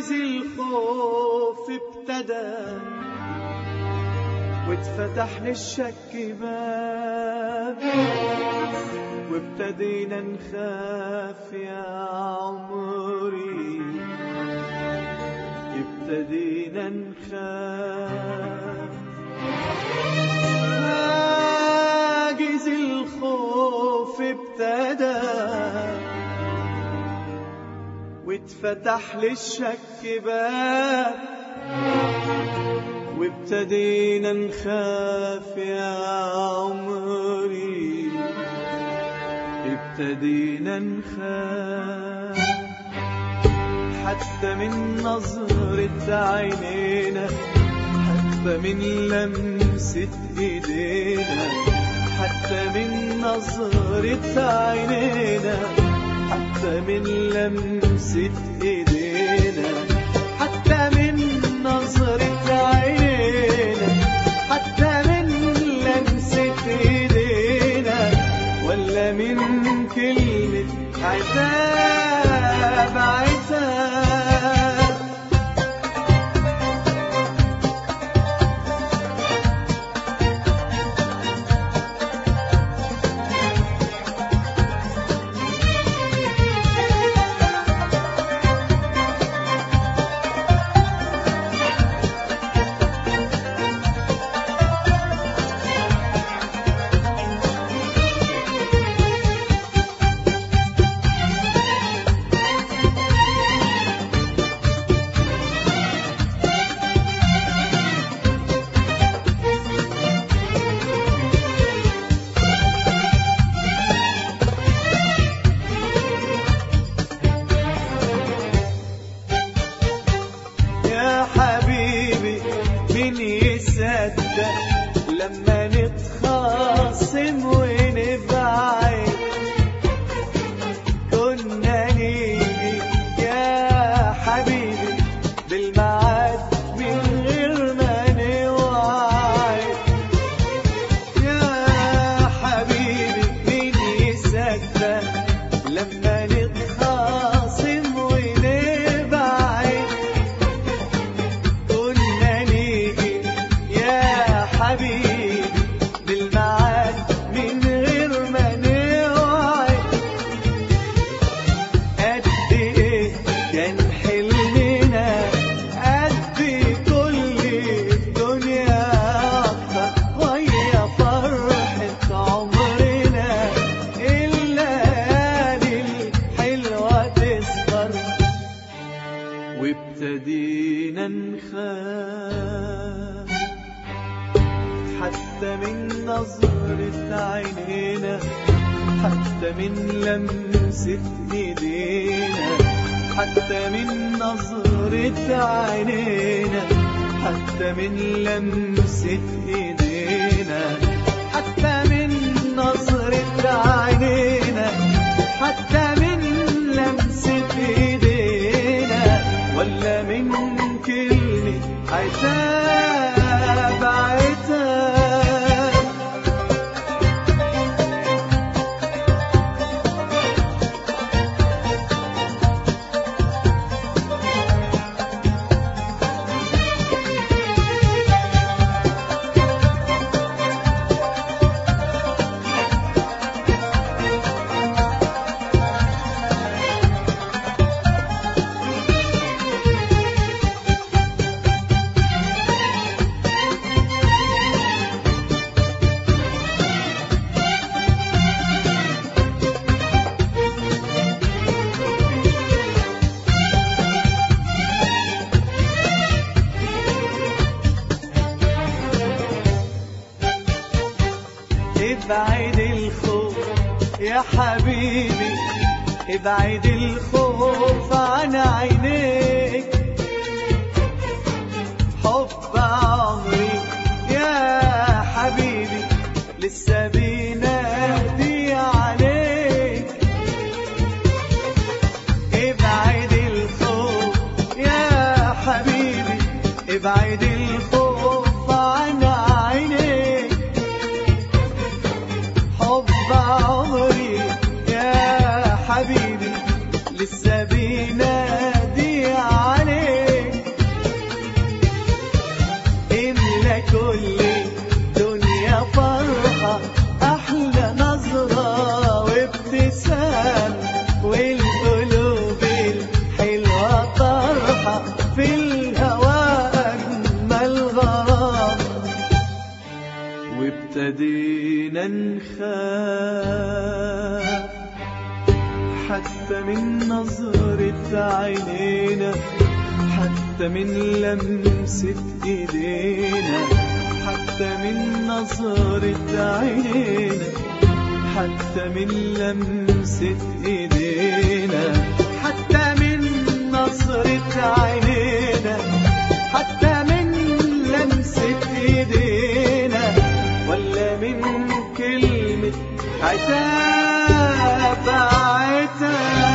حاجز الخوف ابتدى واتفتح للشك باب وابتدينا نخاف يا عمري ابتدينا نخاف حاجز الخوف ابتدى واتفتح للشك باب وابتدينا نخاف يا عمري ابتدينا نخاف حتى من نظرة عينينا حتى من لمسة ايدينا حتى من نظرة عينينا حتى من لمسة ايدينا حتى من نظرة عينينا حتى من لمسة ايدينا ولا من كلمة عتاب عتاب يا حبيبي مين يصدق لما نتخاصم ونبعد كنا نيجي يا حبيبي بالميعاد من غير ما نوعد يا حبيبي مين يصدق لما نتخاصم ونبعد كنا نيجي يا حبيبي بالميعاد من غير ما نوعد قد ايه كان حلمنا قد كل الدنيا اكتر ويا فرحة عمرنا الليالي الحلوة تسهر وابتدينا نخاف حتى من نظرة عينينا حتى من لمسة ايدينا حتى من نظرة عينينا حتى من لمسة ايدينا حتى من نظرة عينينا حتى من لمسة ايدينا ولا من كلمة عتاب عتاب ابعد الخوف يا حبيبي ابعد الخوف عن عينيك حب عمري يا حبيبي لسه بينادي عليك ابعد الخوف يا حبيبي ابعد الخوف عن عينيك حب عمري يا حبيبي لسه بينادي عليك في الهوى أجمل غرام وابتدينا نخاف حتى من نظرة عينينا حتى من لمسة ايدينا حتى من نظرة عينينا حتى من لمسة ايدينا حتى من نظرة عينينا حتى من لمسة ايدينا ولا من كلمة عتاب عتاب